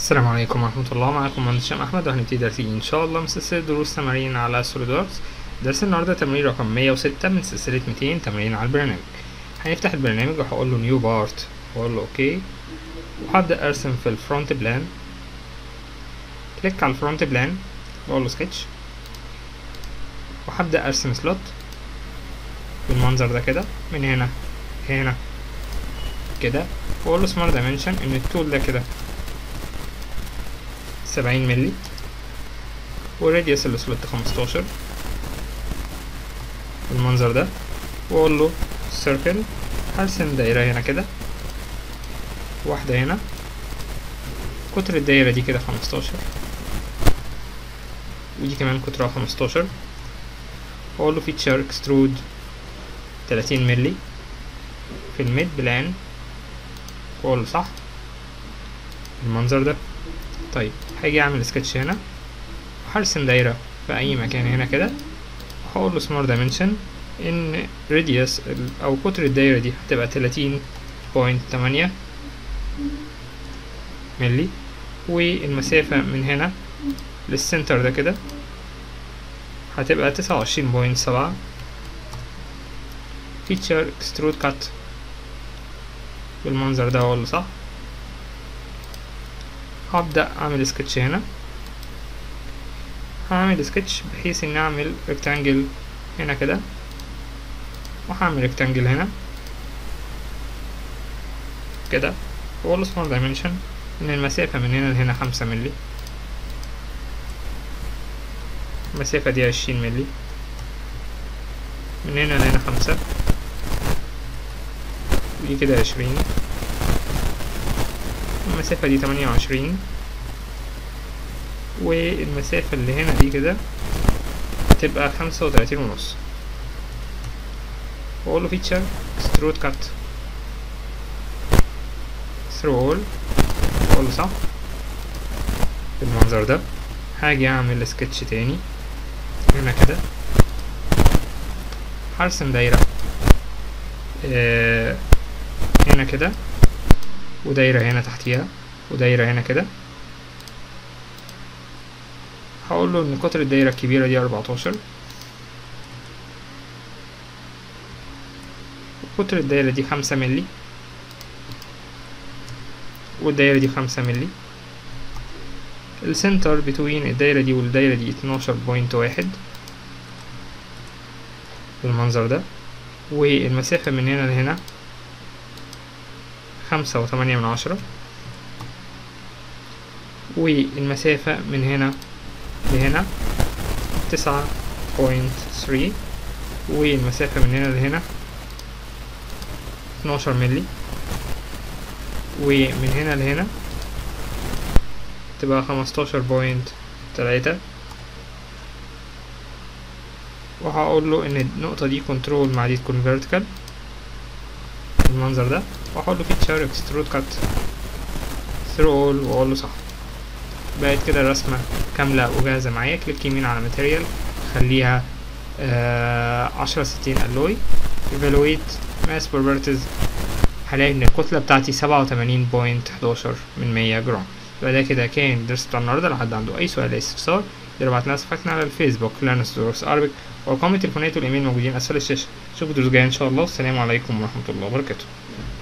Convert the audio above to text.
السلام عليكم ورحمة الله معكم مهندس هشام أحمد وهنبتدي درسي إن شاء الله من سلسلة دروس تمارين على سوليد وركس درس النهاردة تمرين رقم مية وستة من سلسلة ميتين تمارين على البرنامج هنفتح البرنامج وهقول له نيو بارت وأقول له أوكي وهبدأ أرسم في الفرونت بلان كليك على الفرونت بلان وأقول له سكتش وهبدأ أرسم سلوت بالمنظر ده كده من هنا هنا كده وأقول له سمارت دايمنشن إن الطول ده كده سبعين ملي والراديوس السلوت خمستاشر بالمنظر ده واقول له سيركل هرسم دايرة هنا كده واحدة هنا قطر الدايرة دي كده خمستاشر ودي كمان قطرها خمستاشر واقول له فيتشر اكسترود تلاتين ملي في الميد بلان واقول له صح المنظر ده طيب هاجي اعمل سكتش هنا وهرسم دايرة في اي مكان هنا كده وهقول له سمارت دايمنشن ان راديوس او قطر الدايرة دي هتبقى تلاتين بوينت تمانية ملي والمسافة من هنا للسنتر ده كده هتبقى تسعة وعشرين بوينت سبعة فيتشر اكسترود كات بالمنظر ده اقول له صح هبدأ أعمل سكتش هنا هعمل سكتش بحيث إني أعمل ريكتانجل هنا كده وهعمل ريكتانجل هنا كده وأقول له سمول دايمنشن إن المسافة من هنا لهنا خمسة ملي المسافة دي عشرين ملي من هنا لهنا خمسة ودي كده عشرين المسافة دي تمانية وعشرين والمسافة اللي هنا دي كده تبقى خمسة وتلاتين ونص وأقول له فيتشر اكسترود كات ثرو اول وأقول له صح بالمنظر ده هاجي أعمل سكتش تاني هنا كده هرسم دايرة آه هنا كده ودايرة هنا تحتيها ودايرة هنا كده هقول له ان قطر الدايرة الكبيرة دي أربعتاشر وقطر الدايرة دي خمسة ملي والدايرة دي خمسة ملي السنتر بتوين الدايرة دي والدايرة دي اتناشر بوينت واحد بالمنظر ده والمسافة من هنا لهنا خمسة وثمانية من عشرة والمسافة من هنا لهنا تسعة بوينت ثري والمسافة من هنا لهنا اتناشر ملي ومن هنا لهنا تبقى خمستاشر بوينت تلاتة وهقول له ان النقطة دي كنترول مع دي تكون فيرتيكال بالمنظر ده واحط له فيتشر اكسترود كات ثرو اول واقول له صح بقت كده الرسمة كاملة وجاهزة معايا كليك يمين على ماتيريال خليها عشرة ستين الوي ايفالويت ماس بروبرتيز هلاقي ان الكتلة بتاعتي سبعة وتمانين بوينت حداشر من مية جرام يبقى ده كده كان الدرس بتاع النهاردة لو حد عنده أي سؤال أي استفسار يقدر يبعتلنا صفحتنا على الفيسبوك لانس دروس أربك وأرقام التليفونات والإيميل موجودين أسفل الشاشة نشوفكم دروس جاية إن شاء الله والسلام عليكم ورحمة الله وبركاته